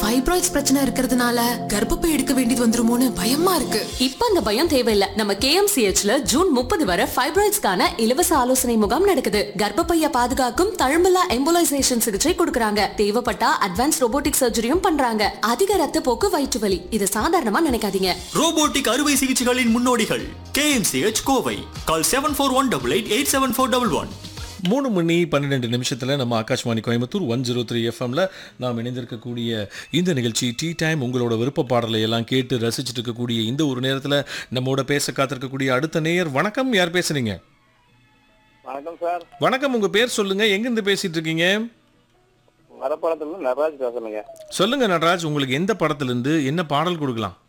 fibroids பிரச்சனை இருக்கிறதுனால கர்ப்பப்பை எடுக்க வேண்டியது வந்துருமோன்னு பயமா இருக்கு இப்ப அந்த பயம் தேவையில்ல நம்ம கேஎம்சிஹெச்ல ஜூன் முப்பது வரை ஃபைப்ராய்ட்ஸ்க்கான இலவச ஆலோசனை முகாம் நடக்குது கர்ப்பப்பைய பாதுகாக்கும் தழும்பலா எம்போலைசேஷன் சிகிச்சை கொடுக்கறாங்க தேவைப்பட்டா அட்வான்ஸ் ரோபோட்டிக் சர்ஜரியும் பண்றாங்க அதிக ரத்த போக்கு வயிற்று வலி இது சாதாரணமா நினைக்காதீங்க ரோபோட்டிக் அறுவை சிகிச்சைகளின் முன்னோடிகள் KMCH Kovai call seven four one double eight eight seven four double one மூணு மணி பன்னிரெண்டு நிமிஷத்தில் நம்ம Aakashvani Coimbatore one zero three எஃப்எம்ல நாம் இணைந்திருக்கக்கூடிய இந்த நிகழ்ச்சி டீ டைம் உங்களோட விருப்ப பாடலை எல்லாம் கேட்டு ரசிச்சுட்டு இருக்கக்கூடிய இந்த ஒரு நேரத்தில் நம்மோட பேச காத்திருக்கக்கூடிய அடுத்த நேயர் வணக்கம் யார் பேசுறீங்க வணக்கம் சார் வணக்கம் உங்க பேர் சொல்லுங்க எங்கிருந்து பேசிட்டு இருக்கீங்க மரப்பாளத்துல நடராஜ் பேசுறேங்க சொல்லுங்க நடராஜ் உங்களுக்கு எந்த படத்துல இருந்து என்ன பாடல் கொடுக்கலாம்